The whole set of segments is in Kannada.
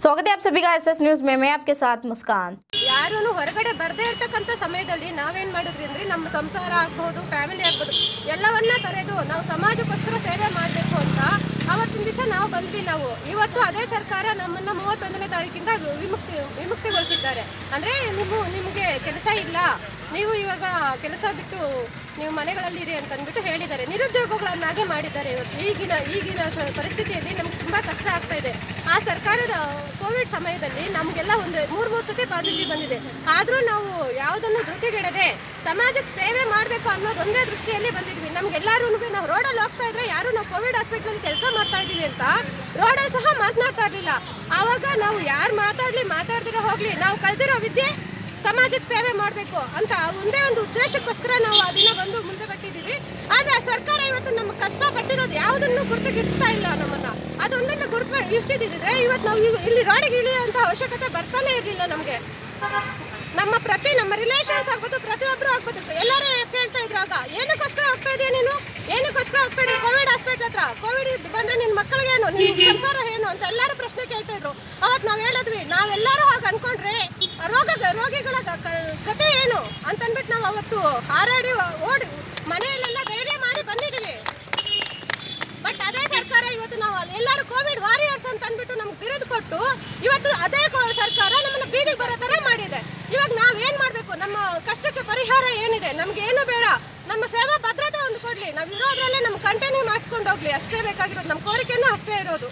स्वागत है आप सभी का एस एस न्यूज में मैं आपके साथ मुस्कान ಯಾರೂ ಹೊರಗಡೆ ಬರದೇ ಇರ್ತಕ್ಕಂಥ ಸಮಯದಲ್ಲಿ ನಾವೇನ್ ಮಾಡಿದ್ವಿ ಅಂದ್ರೆ ನಮ್ಮ ಸಂಸಾರ ಆಗ್ಬೋದು ಫ್ಯಾಮಿಲಿ ಆಗ್ಬೋದು ಎಲ್ಲವನ್ನ ತೊರೆದು ನಾವು ಸಮಾಜಕ್ಕೋಸ್ಕರ ಸೇವೆ ಮಾಡಬೇಕು ಅಂತ ಅವತ್ತಿನ ದಿವಸ ನಾವು ಬಂದ್ವಿ ನಾವು ಇವತ್ತು ಅದೇ ಸರ್ಕಾರ ನಮ್ಮನ್ನ ಮೂವತ್ತೊಂದನೇ ತಾರೀಕಿಂದ ವಿಮುಕ್ತಿ ವಿಮುಕ್ತಿಗೊಳಿಸಿದ್ದಾರೆ ಅಂದ್ರೆ ನೀವು ನಿಮಗೆ ಕೆಲಸ ಇಲ್ಲ ನೀವು ಇವಾಗ ಕೆಲಸ ಬಿಟ್ಟು ನೀವು ಮನೆಗಳಲ್ಲಿರಿ ಅಂತ ಅಂದ್ಬಿಟ್ಟು ಹೇಳಿದ್ದಾರೆ ನಿರುದ್ಯೋಗಗಳನ್ನಾಗಿ ಮಾಡಿದ್ದಾರೆ ಇವತ್ತು ಈಗಿನ ಈಗಿನ ಸ- ಪರಿಸ್ಥಿತಿಯಲ್ಲಿ ನಮ್ಗೆ ತುಂಬಾ ಕಷ್ಟ ಆಗ್ತಾ ಇದೆ ಆ ಸರ್ಕಾರದ ಕೋವಿಡ್ ಸಮಯದಲ್ಲಿ ನಮಗೆಲ್ಲ ಒಂದು ಮೂರು ಮೂರು ಸತಿ ಪಾಸಿಟಿವ್ ಬಂದಿದೆ ಆದರೂ ನಾವು ಯಾವುದನ್ನು ಧೃತಿಗೆಡದೆ ಸಮಾಜಕ್ಕೆ ಸೇವೆ ಮಾಡಬೇಕು ಅನ್ನೋದು ಒಂದೇ ದೃಷ್ಟಿಯಲ್ಲಿ ಬಂದಿದ್ವಿ ನಮ್ಗೆಲ್ಲರೂ ನಾವು ರೋಡಲ್ಲಿ ಹೋಗ್ತಾ ಇದ್ರೆ ಯಾರು ನಾವು ಕೋವಿಡ್ ಹಾಸ್ಪಿಟ್ಲಲ್ಲಿ ಕೆಲಸ ಮಾಡ್ತಾ ಇದೀವಿ ಅಂತ ರೋಡಲ್ಲಿ ಸಹ ಮಾತನಾಡ್ತಾ ಇರಲಿಲ್ಲ ಆವಾಗ ನಾವು ಯಾರು ಮಾತಾಡ್ಲಿ ಮಾತಾಡ್ದಿರೋ ಹೋಗ್ಲಿ ನಾವು ಕಲ್ತಿರೋ ವಿದ್ಯೆ ಸಮಾಜಕ್ಕೆ ಸೇವೆ ಮಾಡಬೇಕು ಅಂತ ಒಂದೇ ಒಂದು ಉದ್ದೇಶಕ್ಕೋಸ್ಕರ ನಾವು ಆ ದಿನ ಬಂದು ಮುಂದೆ ಕಟ್ಟಿದ್ದೀವಿ ಆದ್ರೆ ಆ ಸರ್ಕಾರ ಇವತ್ತು ನಮ್ಮ ಕಷ್ಟ ಪಟ್ಟಿರೋದು ಯಾವುದನ್ನು ಗುರುತಿಗಿಡ್ತಾ ಇಲ್ಲ ನಮ್ಮನ್ನ ಅದೊಂದನ್ನು ಗುರುತು ಇಡ್ಸಿದ್ರೆ ಇವತ್ತು ನಾವು ಇವ್- ಇಲ್ಲಿ ರೋಡಿಗೆ ಇಳಿಯುವಂತ ಅವಶ್ಯಕತೆ ಬರ್ತಾನೆ ಇರಲಿಲ್ಲ ನಮಗೆ ನಮ್ಮ ಪ್ರತಿ ನಮ್ಮ ರಿಲೇಷನ್ಸ್ ಆಗ್ಬೋದು ಪ್ರತಿಯೊಬ್ಬರು ಆಗ್ಬೋದು ಎಲ್ಲರೂ ಕೇಳ್ತಾ ಇದ್ರು ಆಗ ಏನಕ್ಕೋಸ್ಕರ ಹೋಗ್ತಾ ಇದೆಯಾ ನೀನು ಏನಕ್ಕೋಸ್ಕರ ಹೋಗ್ತಾ ಇದೀಯ ಕೋವಿಡ್ ಹಾಸ್ಪಿಟ್ಲ್ ಹತ್ರ ಕೋವಿಡ್ ಬಂದ್ರೆ ನಿನ್ನ ಮಕ್ಕಳಿಗೆ ಏನು ನಿನ್ನ ಸಂಸಾರ ಏನು ಅಂತ ಎಲ್ಲರೂ ಪ್ರಶ್ನೆ ಕೇಳ್ತಾ ಇದ್ರು ಅವತ್ತು ನಾವು ಹೇಳಿದ್ವಿ ನಾವೆಲ್ಲರೂ ಹಾಗೆ ಅನ್ಕೊಂಡ್ರೆ ರೋಗ ರೋಗಿಗಳ ಕ- ಕ- ಕತೆ ಏನು ಅಂತಂದ್ಬಿಟ್ಟು ನಾವು ಅವತ್ತು ಹಾರಾಡಿ ಓಡಿ ಮನೆಯಲ್ಲೆಲ್ಲ ಧೈರ್ಯ ಮಾಡಿ ಬಂದಿದ್ದೀವಿ ಬಟ್ ಅದೇ ಸರ್ಕಾರ ಇವತ್ತು ನಾವು ಅಲ್ಲಿ ಎಲ್ಲರೂ ಕೋವಿಡ್ ವಾರಿಯರ್ಸ್ ಅಂತ ಅಂದ್ಬಿಟ್ಟು ನಮ್ಗೆ ಬಿರುದು ಕೊಟ್ಟು ಇವತ್ತು ಅದೇ ಕೋ- ಸರ್ಕಾರ ನಮ್ಮನ್ನ ಬೀದಿಗೆ ಬರೋ ಥರ ಮಾಡಿದೆ ಇವಾಗ ನಾವ್ ಏನ್ ಮಾಡ್ಬೇಕು ನಮ್ಮ ಕಷ್ಟಕ್ಕೆ ಪರಿಹಾರ ಏನಿದೆ ನಮ್ಗೆ ಏನು ಬೇಡ ನಮ್ಮ ಸೇವಾ ಭದ್ರತೆ ಒಂದು ಕೊಡ್ಲಿ ನಾವು ಇರೋದ್ರಲ್ಲೇ ನಮ್ ಕಂಟಿನ್ಯೂ ಮಾಡಿಸ್ಕೊಂಡು ಹೋಗ್ಲಿ ಅಷ್ಟೇ ಬೇಕಾಗಿರೋದು ನಮ್ಮ ಕೋರಿಕೆನೂ ಅಷ್ಟೇ ಇರೋದು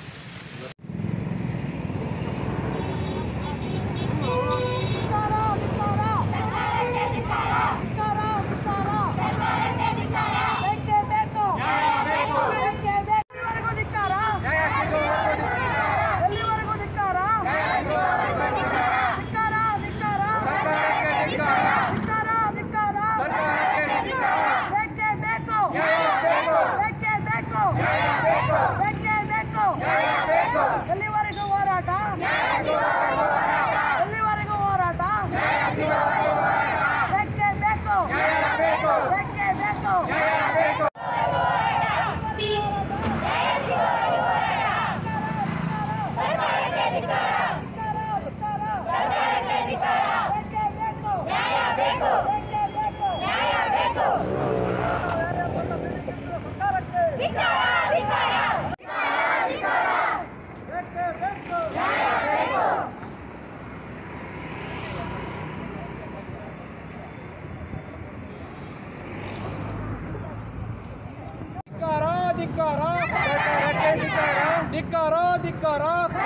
ಎಲ್ಲಿವರೆಗೂ ಹೋರಾಟ ಎಲ್ಲಿವರೆಗೂ ಹೋರಾಟ ಬೇಕೇ ಬೇಕು ಬೇಕೇ ಬೇಕು ಧಿಕ್ಕಾರ ಧಿಕ್ಕಾರ ಧಿಕ್ಕಾರ ಧಿಕ್ಕಾರ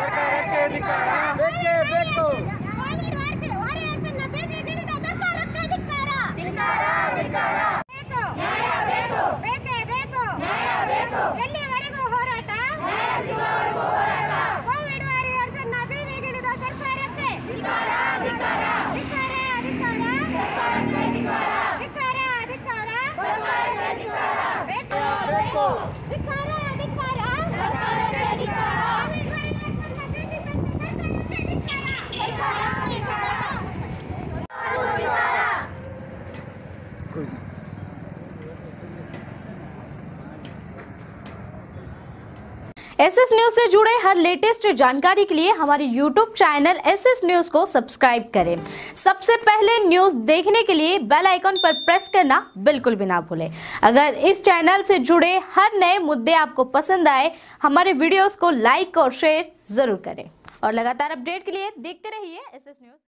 ಬೇಕೇ ಬೇಕು ಎಲ್ಲಿವರೆಗೂ ಹೋರಾಟ ಕೋವಿಡ್ ವಾರಿಯರ್ಸ್ ಅನ್ನ ಬೀದಿಗಿಳಿದ ಸರ್ಕಾರಕ್ಕೆ ಧಿಕ್ಕಾರ ಅಧಿಕಾರ ಧಿಕ್ಕಾರ ಅಧಿಕಾರ ಬೇಕು ಬೇಕು. ಧಿಕ್ಕಾರ ಅಧಿಕಾರ ಕೋವಿಡ್ ವಾರಿಯರ್ಸ್ ಅನ್ನ ಬೀದಿಗಿಳಿದ ಸರ್ಕಾರಕ್ಕೆ ಧಿಕ್ಕಾರ एस एस न्यूज से जुड़े हर लेटेस्ट जानकारी के लिए हमारे YouTube channel S S news को सब्सक्राइब करें सबसे पहले न्यूज देखने के लिए बेल आइकन पर प्रेस करना बिल्कुल भी ना भूलें अगर इस चैनल से जुड़े हर नए मुद्दे आपको पसंद आए हमारे वीडियोस को लाइक और शेयर जरूर करें और लगातार अपडेट के लिए देखते रहिए एस एस न्यूज